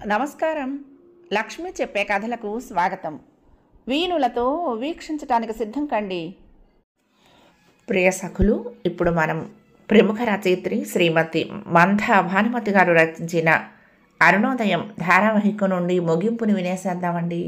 నమస్కారం లక్ష్మి చెప్పే కథలకు స్వాగతం వీణులతో వీక్షించటానికి సిద్ధం కండి ప్రియ సఖులు ఇప్పుడు మనం ప్రముఖ రచయిత్రి శ్రీమతి మంథ భానుమతి గారు రచించిన అరుణోదయం ధారావాహిక నుండి ముగింపుని వినేసేద్దామండి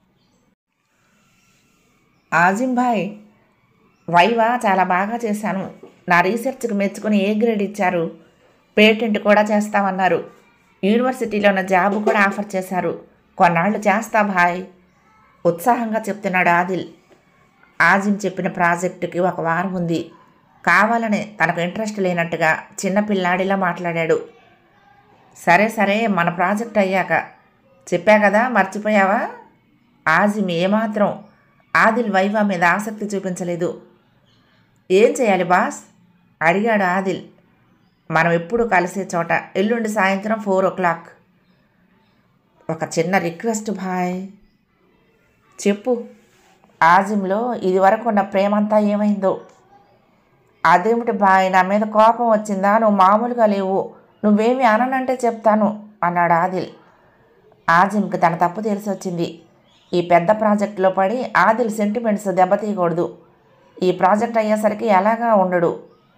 ఆజింబాయ్ వైవా చాలా బాగా చేశాను నా రీసెర్చ్కి మెచ్చుకుని ఏ గ్రేడ్ ఇచ్చారు పేటెంట్ కూడా చేస్తామన్నారు యూనివర్సిటీలో ఉన్న జాబ్ కూడా ఆఫర్ చేశారు కొన్నాళ్ళు చేస్తా భాయ్ ఉత్సాహంగా చెప్తున్నాడు ఆదిల్ ఆజిమ్ చెప్పిన ప్రాజెక్టుకి ఒక వారం ఉంది కావాలని తనకు ఇంట్రెస్ట్ లేనట్టుగా చిన్న పిల్లాడిలా మాట్లాడాడు సరే సరే మన ప్రాజెక్ట్ అయ్యాక చెప్పా కదా మర్చిపోయావా ఆజిమ్ ఏమాత్రం ఆదిల్ వైవా మీద ఆసక్తి చూపించలేదు ఏం చేయాలి బాస్ అడిగాడు ఆదిల్ మనం ఎప్పుడు కలిసే చోట ఎల్లుండి సాయంత్రం ఫోర్ ఓ క్లాక్ ఒక చిన్న రిక్వెస్ట్ భాయ్ చెప్పు ఆజిమ్లో ఇది వరకు ఉన్న ప్రేమంతా ఏమైందో అదేమిటి బాయ్ నా మీద కోపం వచ్చిందా నువ్వు మామూలుగా లేవు నువ్వేమి అననంటే చెప్తాను అన్నాడు ఆదిల్ ఆజిమ్కి తన తప్పు తెలిసి వచ్చింది ఈ పెద్ద ప్రాజెక్టులో పడి ఆదిల్ సెంటిమెంట్స్ దెబ్బతీయకూడదు ఈ ప్రాజెక్ట్ అయ్యేసరికి ఎలాగా ఉండడు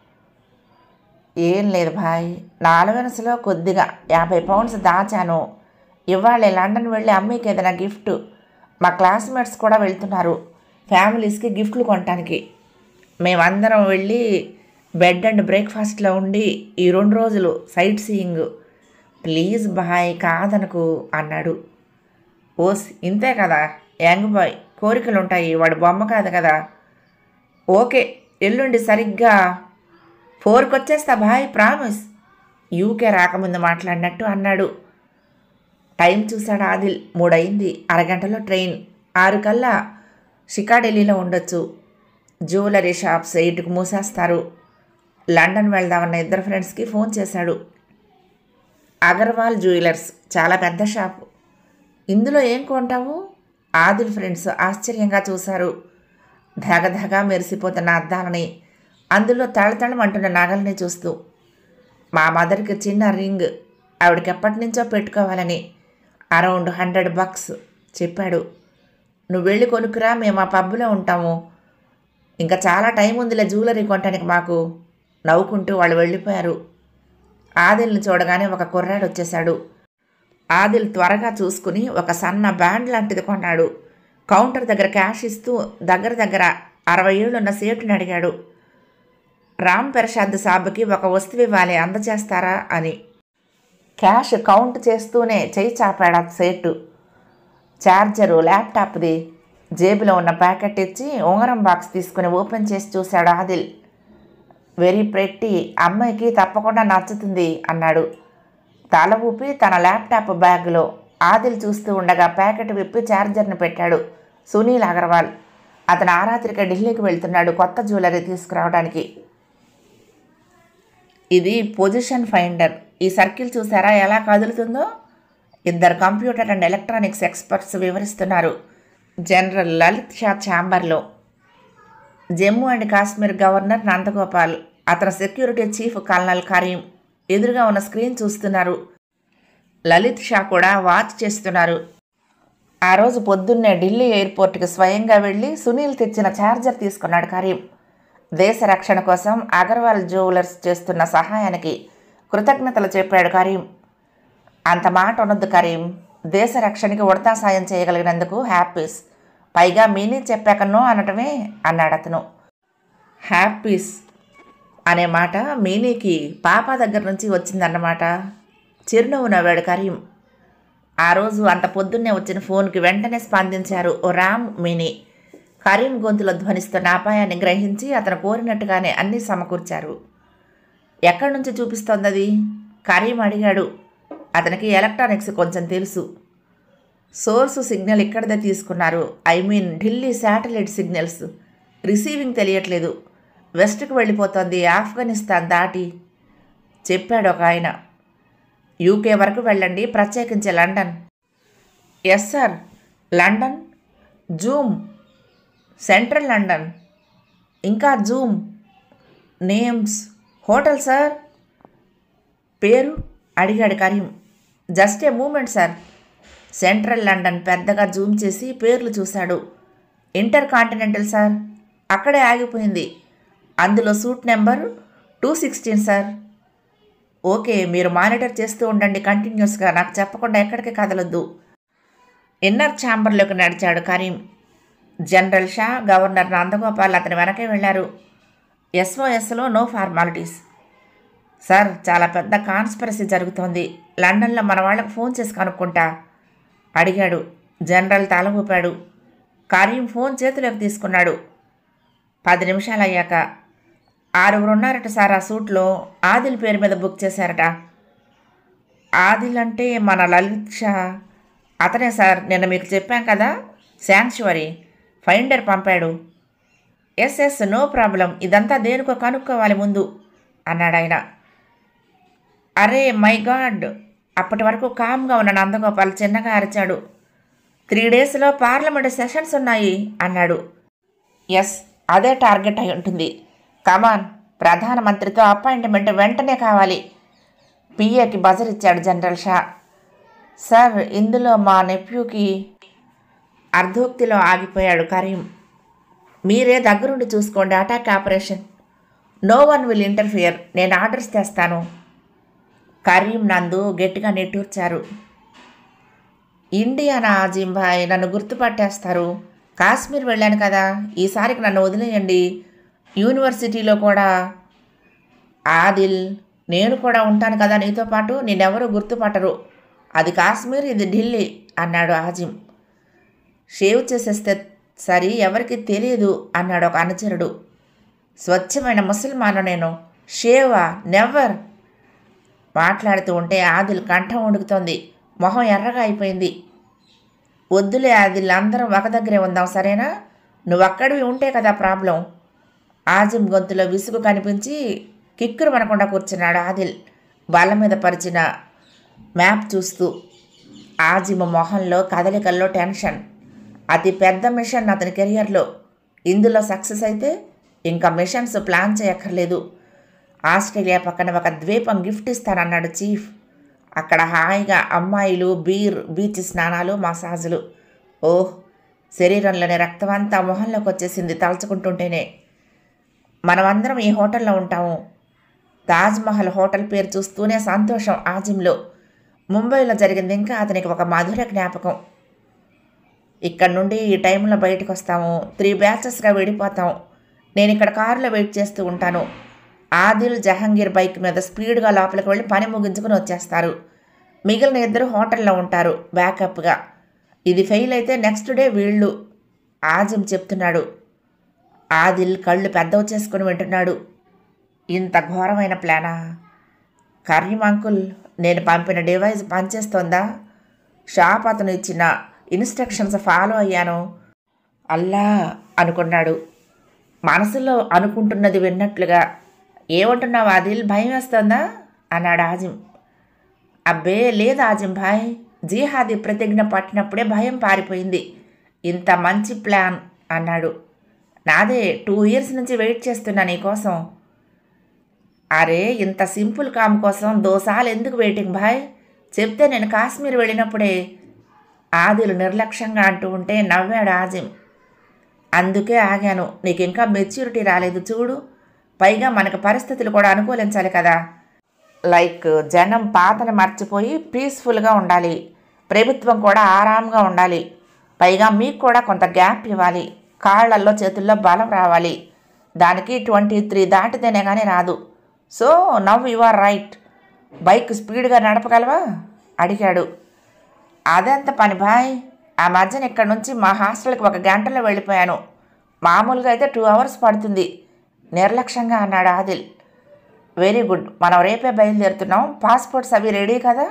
ఏం లేదు భాయ్ నా అలవెనస్లో కొద్దిగా యాభై పౌండ్స్ దాచాను ఇవాళ లండన్ వెళ్ళి అమ్మీకి ఏదైనా గిఫ్ట్ మా క్లాస్మేట్స్ కూడా వెళ్తున్నారు ఫ్యామిలీస్కి గిఫ్ట్లు కొనటానికి మేమందరం వెళ్ళి బెడ్ అండ్ బ్రేక్ఫాస్ట్లో ఉండి ఈ రెండు రోజులు సైట్ సీయింగ్ ప్లీజ్ బాయ్ కాదనకు అన్నాడు ఓస్ ఇంతే కదా యంగ్ బాయ్ కోరికలు ఉంటాయి వాడు బొమ్మ కాదు కదా ఓకే ఎల్లుండి సరిగ్గా ఫోర్కి వచ్చేస్తా బాయ్ ప్రామిస్ యూకే రాకముందు మాట్లాడినట్టు అన్నాడు టైం చూశాడు ఆదిల్ మూడయింది అరగంటలో ట్రైన్ ఆరు కల్లా షికాఢిల్లీలో ఉండొచ్చు జ్యువెలరీ షాప్స్ ఎయిట్కి మూసేస్తారు లండన్ వెళ్దామన్న ఇద్దరు ఫ్రెండ్స్కి ఫోన్ చేశాడు అగర్వాల్ జ్యువెలర్స్ చాలా పెద్ద షాప్ ఇందులో ఏం కొంటావు ఆదిల్ ఫ్రెండ్స్ ఆశ్చర్యంగా చూశారు ధగధగా మెరిసిపోతున్న అద్దాలని అందులో తళతళమంటున్న నగల్ని చూస్తూ మా మదర్కి చిన్న రింగ్ ఆవిడకి ఎప్పటి నుంచో పెట్టుకోవాలని అరౌండ్ హండ్రెడ్ బక్స్ చెప్పాడు నువ్వు వెళ్ళి కొనుక్కురా మేము ఆ పబ్లో ఉంటాము ఇంకా చాలా టైం ఉందిలే జ్యువెలరీ కొనటానికి మాకు నవ్వుకుంటూ వాళ్ళు వెళ్ళిపోయారు ఆదిల్ని చూడగానే ఒక కుర్రాడు వచ్చేశాడు ఆదిల్ త్వరగా చూసుకుని ఒక సన్న బ్యాండ్ లాంటిది కొన్నాడు కౌంటర్ దగ్గర క్యాష్ ఇస్తూ దగ్గర దగ్గర అరవై ఏళ్ళున్న సేటుని అడిగాడు రామ్ ప్రసాద్ సాబుకి ఒక వస్తువు ఇవ్వాలి అందజేస్తారా అని క్యాష్ కౌంట్ చేస్తూనే చేయి చాపాడు ఆ సేటు ఛార్జరు ల్యాప్టాప్ది జేబులో ఉన్న ప్యాకెట్ ఇచ్చి ఉంగరం బాక్స్ తీసుకుని ఓపెన్ చేసి చూశాడు ఆదిల్ వెరీ ప్రెట్టి అమ్మాయికి తప్పకుండా నచ్చుతుంది అన్నాడు తల ఊపి తన ల్యాప్టాప్ బ్యాగ్లో ఆదిల్ చూస్తూ ఉండగా ప్యాకెట్ విప్పి ఛార్జర్ని పెట్టాడు సునీల్ అగర్వాల్ అతను ఆ రాత్రికి ఢిల్లీకి వెళ్తున్నాడు కొత్త జ్యువెలరీ తీసుకురావడానికి ఇది పొజిషన్ ఫైండర్ ఈ సర్కిల్ చూసారా ఎలా కదులుతుందో ఇద్దరు కంప్యూటర్ అండ్ ఎలక్ట్రానిక్స్ ఎక్స్పర్ట్స్ వివరిస్తున్నారు జనరల్ లలిత్ షా ఛాంబర్లో జమ్మూ అండ్ కాశ్మీర్ గవర్నర్ నందగోపాల్ అతని సెక్యూరిటీ చీఫ్ కల్నల్ కరీం ఎదురుగా ఉన్న స్క్రీన్ చూస్తున్నారు లలిత్ షా కూడా వాచ్ చేస్తున్నారు ఆ రోజు పొద్దున్నే ఢిల్లీ ఎయిర్పోర్ట్కి స్వయంగా వెళ్ళి సునీల్ తెచ్చిన ఛార్జర్ తీసుకున్నాడు కరీం దేశ రక్షణ కోసం అగర్వాల్ జ్యువెలర్స్ చేస్తున్న సహాయానికి కృతజ్ఞతలు చెప్పాడు కరీం అంత మాట ఉన్నది కరీం దేశ రక్షణకి ఉడతా సాయం చేయగలిగినందుకు హ్యాపీస్ పైగా మీనీ చెప్పాకనో అనటమే అన్నాడు అతను హ్యాపీస్ అనే మాట మీనీకి పాప దగ్గర నుంచి వచ్చిందన్నమాట చిరునవ్వు నవ్వాడు కరీం ఆ రోజు అంత పొద్దున్నే వచ్చిన ఫోన్కి వెంటనే స్పందించారు ఓ రామ్ మినీ కరీం గొంతులో ధ్వనిస్తున్న అపాయాన్ని గ్రహించి అతను కోరినట్టుగానే అన్నీ సమకూర్చారు ఎక్కడి నుంచి చూపిస్తోంది అది కరీం అడిగాడు అతనికి ఎలక్ట్రానిక్స్ కొంచెం తెలుసు సోర్సు సిగ్నల్ ఇక్కడదే తీసుకున్నారు I mean Delhi satellite signals receiving తెలియట్లేదు వెస్ట్కి వెళ్ళిపోతోంది ఆఫ్ఘనిస్తాన్ దాటి చెప్పాడు ఒక ఆయన యూకే వరకు వెళ్ళండి ప్రత్యేకించి London yes sir London zoom central London ఇంకా జూమ్ నేమ్స్ హోటల్ సార్ పేరు అడిగాడు Karim just a moment sir central London పెద్దగా జూమ్ చేసి పేర్లు చూశాడు ఇంటర్ కాంటినెంటల్ సార్ అక్కడే ఆగిపోయింది అందులో suite number two sixteen sir okay మీరు మానిటర్ చేస్తూ ఉండండి కంటిన్యూస్గా నాకు చెప్పకుండా ఎక్కడికి కదలొద్దు ఇన్నర్ ఛాంబర్లోకి నడిచాడు కరీం జనరల్ షా గవర్నర్ నందగోపాల్ అతని వెనకే వెళ్ళారు ఎస్ఓఎస్లో నో ఫార్మాలిటీస్ సార్ చాలా పెద్ద కాన్స్పరసీ జరుగుతోంది లండన్లో మన వాళ్ళకు ఫోన్ చేసి కనుక్కుంటా అడిగాడు జనరల్ తల ఊపాడు కరీం ఫోన్ చేతిలోకి తీసుకున్నాడు పది నిమిషాలు అయ్యాక ఆరుగురు ఉన్నారట సార్ ఆ సూట్లో ఆదిల్ పేరు మీద బుక్ చేశారట ఆదిల్ అంటే మన లలిత్ షా అతనే సార్ నిన్న మీకు చెప్పాం కదా శాంక్చువరీ ఫైండర్ పంపాడు ఎస్ ఎస్ నో ప్రాబ్లం ఇదంతా దేనికో కనుక్కోవాలి ముందు అన్నాడు ఆయన అరే మై గాడ్ అప్పటి వరకు కామ్గా ఉన్న నందగోపాల్ చిన్నగా అరిచాడు త్రీ డేస్లో పార్లమెంట్ సెషన్స్ ఉన్నాయి అన్నాడు ఎస్ అదే టార్గెట్ అయి ఉంటుంది కమాన్ ప్రధానమంత్రితో అపాయింట్మెంట్ వెంటనే కావాలి పిఏకి బజర్ ఇచ్చాడు జనరల్ షా సార్ ఇందులో మా నెప్యూకి అర్ధోక్తిలో ఆగిపోయాడు కరీం మీరే దగ్గరుండి చూసుకోండి attack operation no one will interfere నేను ఆర్డర్స్ తెస్తాను కరీం నందు గట్టిగా నెట్టూర్చారు ఇండియానా జింబాయ్ నన్ను గుర్తుపట్టేస్తారు కాశ్మీర్ వెళ్ళాను కదా ఈసారికి నన్ను వదిలేయండి యూనివర్సిటీలో కూడా ఆదిల్ నేను కూడా ఉంటాను కదా నీతో పాటు నేనెవరూ గుర్తుపట్టరు అది కాశ్మీర్ ఇది ఢిల్లీ అన్నాడు ఆజిం షేవ్ చేసేస్తే సరి ఎవరికి తెలియదు అన్నాడు ఒక అనుచరుడు స్వచ్ఛమైన ముసల్మాను నేను షేవా నెవర్ మాట్లాడుతూ ఉంటే ఆదిల్ కంఠం ఉడుకుతోంది మొహం ఎర్రగా అయిపోయింది వద్దులే ఆదిల్ అందరం ఒక దగ్గరే ఉందాం సరేనా నువ్వు అక్కడివి ఉంటే కదా ప్రాబ్లం ఆజిం గొంతులో విసుగు కనిపించి కిక్కురు మనకుండా కూర్చున్నాడు ఆదిల్ బల్ల మీద పరిచిన మ్యాప్ చూస్తూ ఆజిమ మొహంలో కదలికల్లో టెన్షన్ అతి పెద్ద మిషన్ అతని కెరియర్లో ఇందులో సక్సెస్ అయితే ఇంకా మిషన్స్ ప్లాన్ చేయక్కర్లేదు ఆస్ట్రేలియా పక్కన ఒక ద్వీపం గిఫ్ట్ ఇస్తానన్నాడు చీఫ్ అక్కడ హాయిగా అమ్మాయిలు బీర్ బీచ్ స్నానాలు మసాజులు ఓహ్ శరీరంలోని రక్తమంతా మొహంలోకి వచ్చేసింది తలుచుకుంటుంటేనే మనమందరం ఈ హోటల్లో ఉంటాము తాజ్మహల్ హోటల్ పేరు చూస్తూనే సంతోషం ఆజింలో ముంబైలో జరిగింది ఇంకా అతనికి ఒక మధుర జ్ఞాపకం ఇక్కడ నుండి ఈ టైంలో బయటకు వస్తాము త్రీ బ్యాచెస్గా విడిపోతాం నేను ఇక్కడ కారులో వెయిట్ చేస్తూ ఉంటాను ఆదిల్ జహంగీర్ బైక్ మీద స్పీడ్గా లోపలికి వెళ్ళి పని ముగించుకుని వచ్చేస్తారు మిగిలిన ఇద్దరు హోటల్లో ఉంటారు బ్యాకప్గా ఇది ఫెయిల్ అయితే నెక్స్ట్ డే వీళ్ళు ఆజిం చెప్తున్నాడు ఆదిల్ కళ్ళు పెద్దవి చేసుకుని వింటున్నాడు ఇంత ఘోరమైన ప్లానా కరీం అంకుల్ నేను పంపిన డివైస్ పనిచేస్తోందా షాప్ అతను ఇచ్చిన ఇన్స్ట్రక్షన్స్ ఫాలో అయ్యాను అల్లా అనుకున్నాడు మనసులో అనుకుంటున్నది విన్నట్లుగా ఏమంటున్నావు ఆదిల్ భయం వేస్తోందా అన్నాడు ఆజిం అబ్బే లేదు ఆజిం భాయ్ జీహాది ప్రతిజ్ఞ పట్టినప్పుడే భయం పారిపోయింది ఇంత మంచి ప్లాన్ అన్నాడు నాదే టూ ఇయర్స్ నుంచి వెయిట్ చేస్తున్నా నీకోసం అరే ఇంత సింపుల్ కామ్ కోసం దోసాలు ఎందుకు వెయిటింగ్ భాయ్ చెప్తే నేను కాశ్మీర్ వెళ్ళినప్పుడే ఆదిలు నిర్లక్ష్యంగా అంటూ ఉంటే నవ్వాడు ఆజిం అందుకే ఆగాను నీకు ఇంకా మెచ్యూరిటీ రాలేదు చూడు పైగా మనకు పరిస్థితులు కూడా అనుకూలించాలి కదా లైక్ జనం పాతను మర్చిపోయి పీస్ఫుల్గా ఉండాలి ప్రభుత్వం కూడా ఆరాంగా ఉండాలి పైగా మీకు కూడా కొంత గ్యాప్ ఇవ్వాలి కాళ్ళల్లో చేతుల్లో బలం రావాలి దానికి ట్వంటీ త్రీ దాటితేనే కానీ రాదు so now you are right bike స్పీడ్గా నడపగలవా అడిగాడు అదెంత పని బాయ్ ఆ మధ్యన ఇక్కడ నుంచి మా హాస్టల్కి ఒక గంటలో వెళ్ళిపోయాను మామూలుగా అయితే టూ అవర్స్ పడుతుంది నిర్లక్ష్యంగా అన్నాడు ఆదిల్ వెరీ గుడ్ మనం రేపే బయలుదేరుతున్నాం పాస్పోర్ట్స్ అవి రెడీ కదా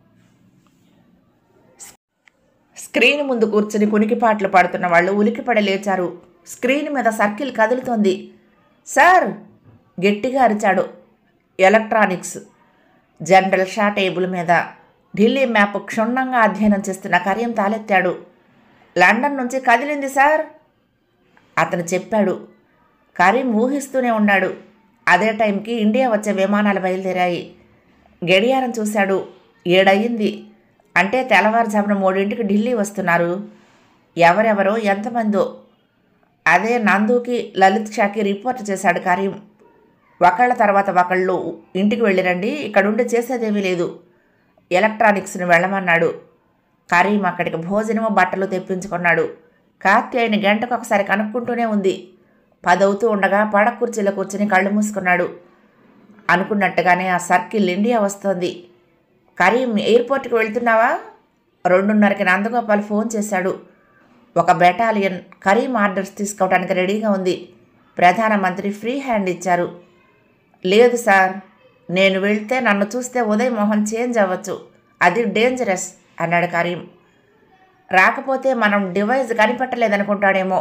స్క్రీన్ ముందు కూర్చుని కునికిపాట్లు పడుతున్న వాళ్ళు ఉలికిపడి లేచారు స్క్రీన్ మీద సర్కిల్ కదులుతోంది సార్ గట్టిగా అరిచాడు ఎలక్ట్రానిక్స్ జనరల్ షా టేబుల్ మీద ఢిల్లీ మ్యాప్ క్షుణ్ణంగా అధ్యయనం చేస్తున్న కరీం తాలెత్తాడు లండన్ నుంచి కదిలింది సార్ అతను చెప్పాడు కరీం ఊహిస్తూనే ఉన్నాడు అదే టైంకి ఇండియా వచ్చే విమానాలు బయలుదేరాయి గడియారం చూశాడు ఏడయింది అంటే తెల్లవారుజామున మూడింటికి ఢిల్లీ వస్తున్నారు ఎవరెవరో ఎంతమందో అదే నందుకి లలిత్ షాకి రిపోర్ట్ చేశాడు కరీం ఒకళ్ళ తర్వాత ఒకళ్ళు ఇంటికి వెళ్ళిరండి ఇక్కడుండి చేసేదేమీ లేదు ఎలక్ట్రానిక్స్ని వెళ్ళమన్నాడు కరీం అక్కడికి భోజనము బట్టలు తెప్పించుకున్నాడు కార్తీయని గంటకు ఒకసారి కనుక్కుంటూనే ఉంది పదవుతూ ఉండగా పడక కుర్చీలో కూర్చుని కళ్ళు మూసుకున్నాడు అనుకున్నట్టుగానే ఆ సర్కిల్ ఇండియా వస్తోంది కరీం ఎయిర్పోర్ట్కి వెళ్తున్నావా రెండున్నరకి నందగోపాల్ ఫోన్ చేశాడు ఒక బెటాలియన్ కరీం ఆర్డర్స్ తీసుకోవడానికి రెడీగా ఉంది ప్రధానమంత్రి ఫ్రీ హ్యాండ్ ఇచ్చారు లేదు సార్ నేను వెళ్తే నన్ను చూస్తే ఉదయ్ మోహన్ చేంజ్ అవ్వచ్చు అది డేంజరస్ అన్నాడు కరీం రాకపోతే మనం డివైస్ కనిపెట్టలేదనుకుంటాడేమో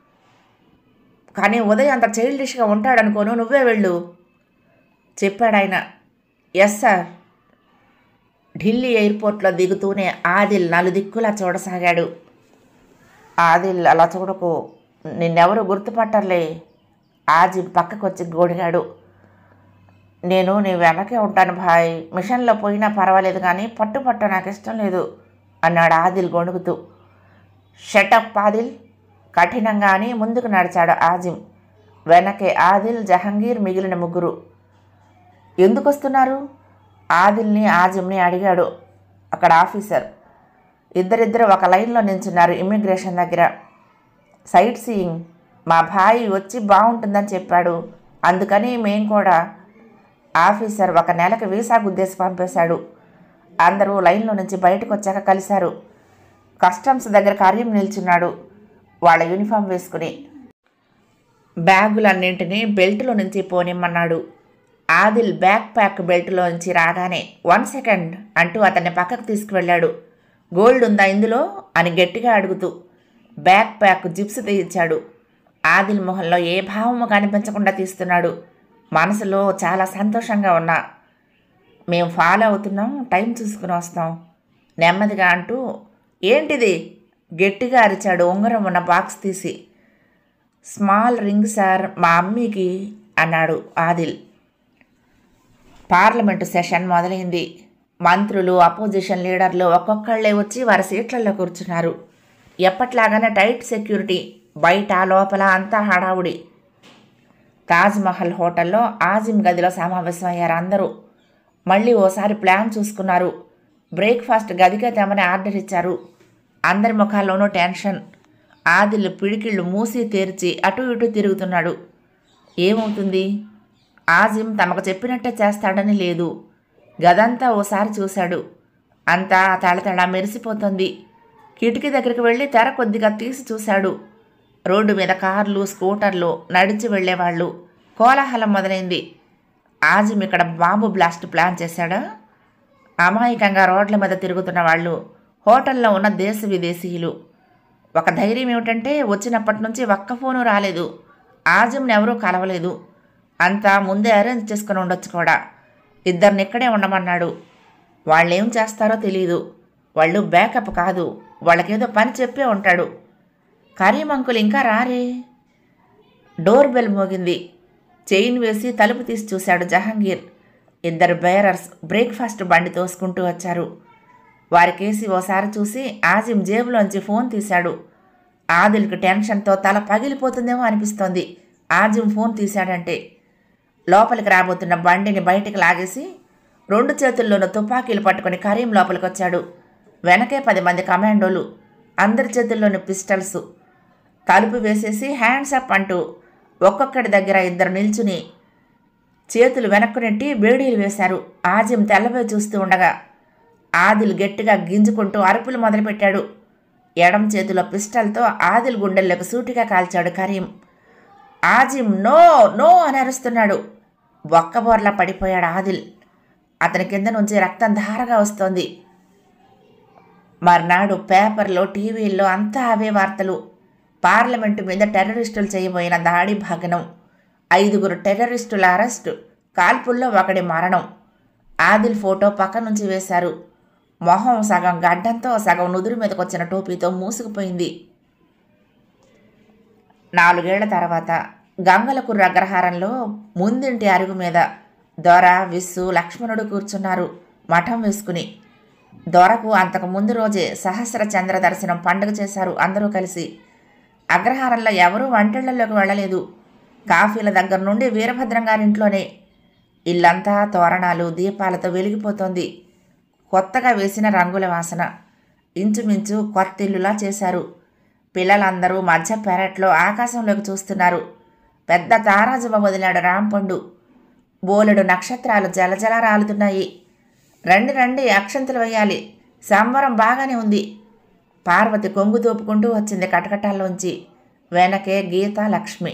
కానీ ఉదయ్ అంత చైల్డిష్గా ఉంటాడనుకోను నువ్వే వెళ్ళు చెప్పాడు ఆయన ఎస్ సార్ ఢిల్లీ ఎయిర్పోర్ట్లో దిగుతూనే ఆదిల్ నలుదిక్కులా చూడసాగాడు ఆదిల్ అలా చూడకు నిన్నెవరు గుర్తుపట్టర్లే ఆజీ పక్కకొచ్చి గోడిగాడు నేను నీ వెనకే ఉంటాను భాయ్ మిషన్లో పోయినా పర్వాలేదు కానీ పట్టు పట్టు నాకు ఇష్టం లేదు అన్నాడు ఆదిల్ గొణుగుతూ షటప్ ఆదిల్ కఠినంగా అని ముందుకు నడిచాడు ఆజిం వెనకే ఆదిల్ జహంగీర్ మిగిలిన ముగ్గురు ఎందుకు వస్తున్నారు ఆదిల్ని ఆజిమ్ని అడిగాడు అక్కడ ఆఫీసర్ ఇద్దరిద్దరు ఒక లైన్లో నిల్చున్నారు ఇమ్మిగ్రేషన్ దగ్గర సైట్ సీయింగ్ మా భాయి వచ్చి బాగుంటుందని చెప్పాడు అందుకని మేం కూడా ఆఫీసర్ ఒక నెలకు వీసా గుద్దేసి పంపేశాడు అందరూ లైన్లో నుంచి బయటకు వచ్చాక కలిశారు కస్టమ్స్ దగ్గర కార్యం నిల్చున్నాడు వాళ్ళ యూనిఫామ్ వేసుకుని బ్యాగులన్నింటినీ బెల్ట్లో నుంచి పోనిమ్మన్నాడు ఆదిల్ బ్యాక్ ప్యాక్ బెల్ట్లో నుంచి రాగానే వన్ సెకండ్ అంటూ అతన్ని పక్కకు తీసుకువెళ్ళాడు గోల్డ్ ఉందా ఇందులో అని గట్టిగా అడుగుతూ బ్యాక్ ప్యాక్ జిప్స్ తీయించాడు ఆదిల్ మొహంలో ఏ భావము కనిపించకుండా తీస్తున్నాడు మనసులో చాలా సంతోషంగా ఉన్నా మేము ఫాలో అవుతున్నాం టైం చూసుకుని వస్తాం నెమ్మదిగా అంటూ ఏంటిది గట్టిగా అరిచాడు ఉంగరం ఉన్న బాక్స్ తీసి స్మాల్ రింగ్ సార్ మా అమ్మీకి అన్నాడు ఆదిల్ పార్లమెంటు సెషన్ మొదలైంది మంత్రులు అపోజిషన్ లీడర్లు ఒక్కొక్కళ్ళే వచ్చి వారి సీట్లలో కూర్చున్నారు ఎప్పట్లాగానే టైట్ సెక్యూరిటీ బయట లోపల అంతా హడావుడి తాజ్మహల్ హోటల్లో ఆజిం గదిలో సమావేశమయ్యారు అందరూ మళ్ళీ ఓసారి ప్లాన్ చూసుకున్నారు బ్రేక్ఫాస్ట్ గదికే తెమని ఆర్డర్ ఇచ్చారు అందరి ముఖాల్లోనూ టెన్షన్ ఆదిల్ పిడికిళ్ళు మూసి తెరిచి అటు ఇటు తిరుగుతున్నాడు ఏమవుతుంది ఆజిం తమకు చెప్పినట్టే చేస్తాడని లేదు గదంతా ఓసారి చూశాడు అంతా తళతళ మెరిసిపోతుంది కిటికీ దగ్గరికి వెళ్ళి తెర కొద్దిగా తీసి చూశాడు రోడ్డు మీద కార్లు స్కూటర్లు నడిచి వెళ్ళేవాళ్ళు కోలాహలం మొదలైంది ఆజిం ఇక్కడ బాంబు బ్లాస్ట్ ప్లాన్ చేశాడా అమాయకంగా రోడ్ల మీద తిరుగుతున్న వాళ్ళు హోటల్లో ఉన్న దేశ విదేశీయులు ఒక ధైర్యం ఏమిటంటే వచ్చినప్పటి నుంచి ఒక్క ఫోను రాలేదు ఆజింని ఎవరూ కలవలేదు అంతా ముందే అరేంజ్ చేసుకుని ఉండొచ్చు కూడా ఇద్దరిని ఇక్కడే ఉండమన్నాడు వాళ్ళు ఏం చేస్తారో తెలియదు వాళ్ళు బ్యాకప్ కాదు వాళ్ళకేదో పని చెప్పే ఉంటాడు కరీం అంకుల్ ఇంకా రారే డోర్ బెల్ మోగింది చైన్ వేసి తలుపు తీసి చూశాడు జహాంగీర్ ఇద్దరు బేరర్స్ బ్రేక్ఫాస్ట్ బండి తోసుకుంటూ వచ్చారు వారికేసి ఓసారి చూసి ఆజిం జేబులోంచి ఫోన్ తీశాడు ఆదిల్కి టెన్షన్తో తల పగిలిపోతుందేమో అనిపిస్తోంది ఆజిం ఫోన్ తీశాడంటే లోపలికి రాబోతున్న బండిని బయటికి లాగేసి రెండు చేతుల్లోనూ తుపాకీలు పట్టుకొని కరీం లోపలికి వచ్చాడు వెనకే పది మంది కమాండోలు అందరి చేతుల్లోనూ పిస్టల్స్ తలుపు వేసేసి హ్యాండ్స్ అప్ అంటూ ఒక్కొక్కడి దగ్గర ఇద్దరు నిల్చుని చేతులు వెనక్కు నెట్టి బేడీలు వేశారు ఆజిం తెల్లబోయి చూస్తూ ఉండగా ఆదిల్ గట్టిగా గింజుకుంటూ అరుపులు మొదలుపెట్టాడు ఎడం చేతిలో పిస్టల్తో ఆదిల్ గుండెల్లోకి సూటిగా కాల్చాడు కరీం ఆజిం నో నో అని అరుస్తున్నాడు బొక్కబోర్లా పడిపోయాడు ఆదిల్ అతని కింద నుంచి రక్తం ధారగా వస్తోంది మర్నాడు పేపర్లో టీవీల్లో అంతా అవే వార్తలు పార్లమెంటు మీద టెర్రరిస్టులు చేయబోయిన దాడి భగ్నం ఐదుగురు టెర్రరిస్టుల అరెస్టు కాల్పుల్లో ఒకడి మరణం ఆదిల్ ఫోటో పక్క నుంచి వేశారు మొహం సగం గడ్డంతో సగం నుదురు మీదకి వచ్చిన టోపీతో మూసుకుపోయింది నాలుగేళ్ల తర్వాత గంగలకుర్ర అగ్రహారంలో ముందింటి అరుగు మీద దొర విస్సు లక్ష్మణుడు కూర్చున్నారు మఠం వేసుకుని దొరకు అంతకు ముందు రోజే సహస్ర చంద్ర దర్శనం పండుగ చేశారు అందరూ కలిసి అగ్రహారంలో ఎవరూ వంటిళ్లలోకి వెళ్ళలేదు కాఫీల దగ్గర నుండి వీరభద్రం గారింట్లోనే ఇల్లంతా తోరణాలు దీపాలతో వెలిగిపోతోంది కొత్తగా వేసిన రంగుల వాసన ఇంచుమించు కొత్త ఇల్లులా చేశారు పిల్లలందరూ మధ్య పెరట్లో ఆకాశంలోకి చూస్తున్నారు పెద్ద తారాజుమ వదిలాడు రాంపండు బోలెడు నక్షత్రాలు జలజల రాలుతున్నాయి రండి రండి అక్షంతలు వేయాలి సంబరం బాగానే ఉంది పార్వతి కొంగు దోపుకుంటూ వచ్చింది కటకటాల్లోంచి వెనకే గీతా లక్ష్మి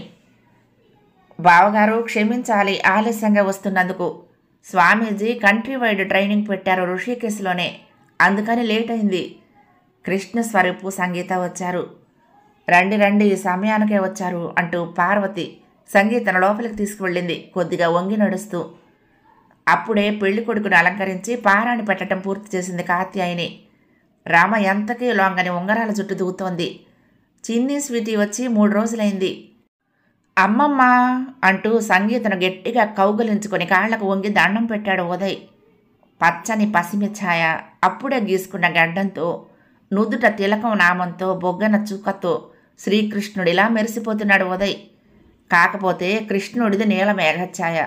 బావగారు క్షమించాలి ఆలస్యంగా వస్తున్నందుకు స్వామీజీ కంట్రీ వైడ్ ట్రైనింగ్ పెట్టారు ఋషికేశ్లోనే అందుకని లేట్ అయింది కృష్ణ స్వరూపు సంగీత వచ్చారు రండి రండి ఈ సమయానికే వచ్చారు అంటూ పార్వతి సంగీతను లోపలికి తీసుకువెళ్ళింది కొద్దిగా వంగి నడుస్తూ అప్పుడే పెళ్లి కొడుకును అలంకరించి పారాణి పెట్టడం పూర్తి చేసింది కాత్యాయిని రామ ఎంతకీ లొంగని ఉంగరాల జుట్టు దూతోంది చిన్ని స్వీటీ వచ్చి మూడు రోజులైంది అమ్మమ్మ అంటూ సంగీతను గట్టిగా కౌగలించుకొని కాళ్లకు వంగి దండం పెట్టాడు ఉదయ్ పచ్చని పసిమి ఛాయ అప్పుడే గీసుకున్న గడ్డంతో నుదుట తిలకం నామంతో బొగ్గన చుక్కతో శ్రీకృష్ణుడిలా మెరిసిపోతున్నాడు ఉదయ్ కాకపోతే కృష్ణుడిది నీల మేఘఛాయ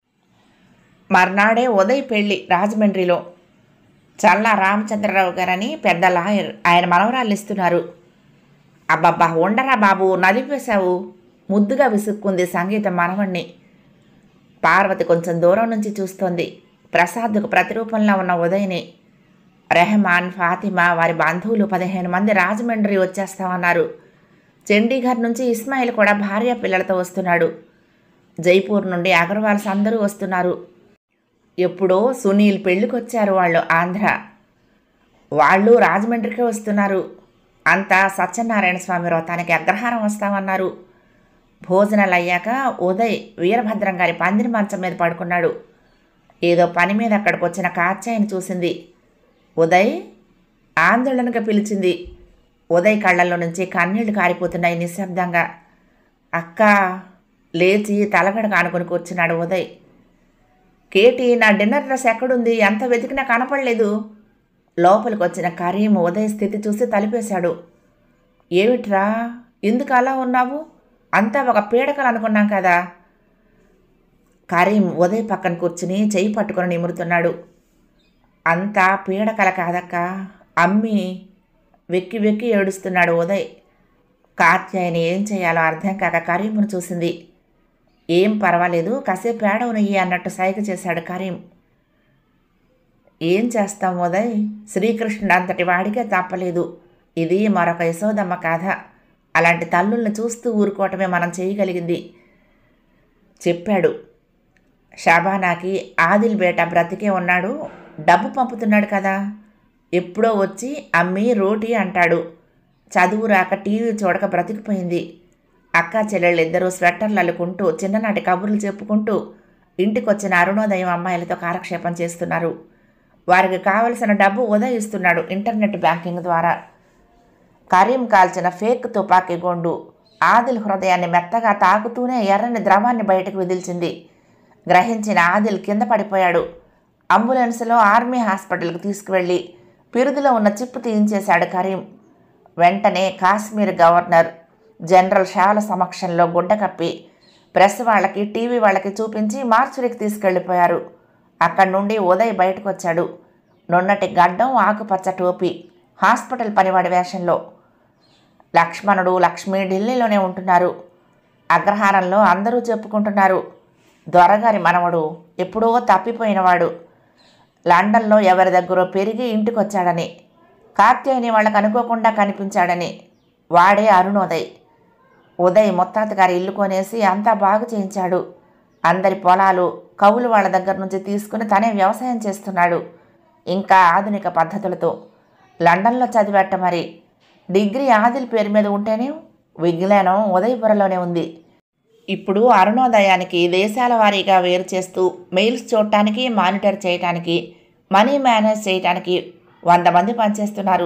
మర్నాడే ఉదయ్ పెళ్లి రాజమండ్రిలో చల్ల రామచంద్రరావు గారని పెద్ద లాయర్ ఆయన మనవరాళ్ళు ఇస్తున్నారు అబ్బబ్బా ఉండరా బాబు నలిపేశావు ముద్దుగా విసుక్కుంది సంగీత మనవణ్ణి పార్వతి కొంచెం దూరం నుంచి చూస్తోంది ప్రసాద్కు ప్రతిరూపంలో ఉన్న ఉదయ్ని రెహమాన్ ఫాతిమా వారి బంధువులు పదిహేను మంది రాజమండ్రి వచ్చేస్తామన్నారు చండీగఢ్ నుంచి ఇస్మాయిల్ కూడా భార్య పిల్లలతో వస్తున్నాడు జైపూర్ నుండి అగర్వాల్స్ అందరూ వస్తున్నారు ఎప్పుడో సునీల్ పెళ్ళికొచ్చారు వాళ్ళు ఆంధ్ర వాళ్ళు రాజమండ్రికే వస్తున్నారు అంతా సత్యనారాయణ స్వామి వ్రతానికి అగ్రహారం వస్తామన్నారు భోజనాలు అయ్యాక ఉదయ్ వీరభద్రం గారి పందిరి మంచం మీద పడుకున్నాడు ఏదో పని మీద అక్కడికి వచ్చిన కాచాయిని చూసింది ఉదయ్ ఆందోళనగా పిలిచింది ఉదయ్ కళ్ళల్లో నుంచి కన్నీళ్లు కారిపోతున్నాయి నిశ్శబ్దంగా అక్క లేచి తలగడ కానుకొని కూర్చున్నాడు ఉదయ్ కేటి నా డిన్నర్ డ్రెస్ ఎక్కడుంది ఎంత వెతికినా కనపడలేదు లోపలికి వచ్చిన కరీం ఉదయ్ స్థితి చూసి తలిపేశాడు ఏమిట్రా ఎందుకు అలా ఉన్నావు అంతా ఒక పీడకలు అనుకున్నాం కదా కరీం ఉదయ్ పక్కన కూర్చుని చెయ్యి పట్టుకొని నిమురుతున్నాడు అంతా పీడకల కాదక్క అమ్మి వెక్కి వెక్కి ఏడుస్తున్నాడు ఉదయ్ కాత్యాయని ఏం చేయాలో అర్థం కాక కరీంను చూసింది ఏం పర్వాలేదు కాసేపు ఏడవనయ్యి అన్నట్టు సైగ చేశాడు కరీం ఏం చేస్తాం ఉదయ్ శ్రీకృష్ణుడు అంతటి వాడికే తప్పలేదు ఇది మరొక యశోదమ్మ కథ అలాంటి తల్లుల్ని చూస్తూ ఊరుకోవటమే మనం చేయగలిగింది చెప్పాడు షాబానాకి ఆదిల్ బేట బ్రతికే ఉన్నాడు డబ్బు పంపుతున్నాడు కదా ఎప్పుడో వచ్చి అమ్మి రోటీ అంటాడు చదువు రాక టీవీ చూడక బ్రతికిపోయింది అక్క చెల్లెళ్ళిద్దరూ స్వెట్టర్లు అల్లుకుంటూ చిన్ననాటి కబుర్లు చెప్పుకుంటూ ఇంటికొచ్చిన అరుణోదయం అమ్మాయిలతో కాలక్షేపం చేస్తున్నారు వారికి కావలసిన డబ్బు ఉదయిస్తున్నాడు ఇంటర్నెట్ బ్యాంకింగ్ ద్వారా కరీం కాల్చిన ఫేక్ తుపాకీ గొండు ఆదిల్ హృదయాన్ని మెత్తగా తాకుతూనే ఎర్రని ద్రవాన్ని బయటకు విదిల్చింది గ్రహించిన ఆదిల్ కింద పడిపోయాడు అంబులెన్స్లో ఆర్మీ హాస్పిటల్కి తీసుకువెళ్ళి పిరుదులో ఉన్న చిప్పు తీయించేశాడు కరీం వెంటనే కాశ్మీర్ గవర్నర్ జనరల్ షాల సమక్షంలో గుడ్డ కప్పి ప్రెస్ వాళ్ళకి టీవీ వాళ్ళకి చూపించి మార్చురికి తీసుకెళ్ళిపోయారు అక్కడి నుండి ఉదయ్ బయటకు వచ్చాడు నున్నటి గడ్డం ఆకుపచ్చ టోపీ హాస్పిటల్ పనివాడి వేషంలో లక్ష్మణుడు లక్ష్మి ఢిల్లీలోనే ఉంటున్నారు అగ్రహారంలో అందరూ చెప్పుకుంటున్నారు దొరగారి మనవడు ఎప్పుడో తప్పిపోయినవాడు లండన్లో ఎవరి దగ్గరో పెరిగి ఇంటికొచ్చాడని కార్త్యాయని వాళ్ళకు అనుకోకుండా కనిపించాడని వాడే అరుణోదయ్ ఉదయ్ ముత్తాత గారి ఇల్లు కొనేసి అంతా బాగు చేయించాడు అందరి పొలాలు కవులు వాళ్ళ దగ్గర నుంచి తీసుకుని తనే వ్యవసాయం చేస్తున్నాడు ఇంకా ఆధునిక పద్ధతులతో లండన్లో చదివేట మరి డిగ్రీ ఆదిల్ పేరు మీద ఉంటేనే విజ్ఞానం ఉదయపురలోనే ఉంది ఇప్పుడు అరుణోదయానికి దేశాల వారీగా వేరు చేస్తూ మెయిల్స్ చూడటానికి మానిటర్ చేయటానికి మనీ మేనేజ్ చేయటానికి వంద మంది పనిచేస్తున్నారు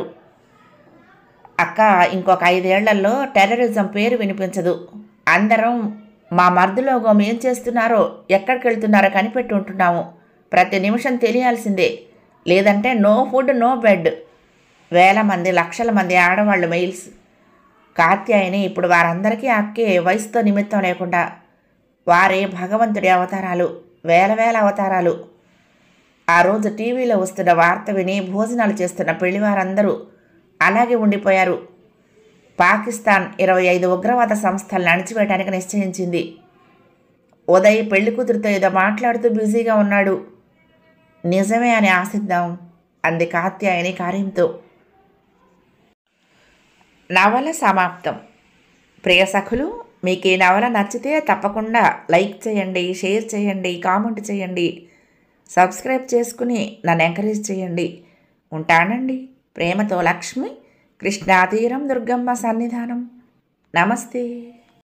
అక్క ఇంకొక ఐదేళ్లలో టెర్రరిజం పేరు వినిపించదు అందరం మా మర్దులోగం ఏం చేస్తున్నారో ఎక్కడికి వెళ్తున్నారో కనిపెట్టి ఉంటున్నాము ప్రతి నిమిషం తెలియాల్సిందే లేదంటే నో ఫుడ్ నో బెడ్ వేల మంది లక్షల మంది ఆడవాళ్ళు మెయిల్స్ కాత్యాయని ఇప్పుడు వారందరికీ అక్కే వయసుతో నిమిత్తం లేకుండా వారే భగవంతుడి అవతారాలు వేల వేల అవతారాలు ఆ రోజు టీవీలో వస్తున్న వార్త విని భోజనాలు చేస్తున్న పెళ్లివారందరూ అలాగే ఉండిపోయారు పాకిస్తాన్ ఇరవై ఐదు ఉగ్రవాద సంస్థలను అణిచివేయడానికి నిశ్చయించింది ఉదయ్ పెళ్లి కూతురితో ఏదో మాట్లాడుతూ బిజీగా ఉన్నాడు నిజమే అని ఆశిద్దాం అంది కాత్యాయని కార్యంతో నవల సమాప్తం ప్రియ సఖులు మీకు ఈ నవల నచ్చితే తప్పకుండా లైక్ చేయండి షేర్ చేయండి కామెంట్ చేయండి సబ్స్క్రైబ్ చేసుకుని నన్ను ఎంకరేజ్ చేయండి ఉంటానండి ప్రేమతో లక్ష్మి కృష్ణాతీరం దుర్గమ్మ సన్నిధానం నమస్తే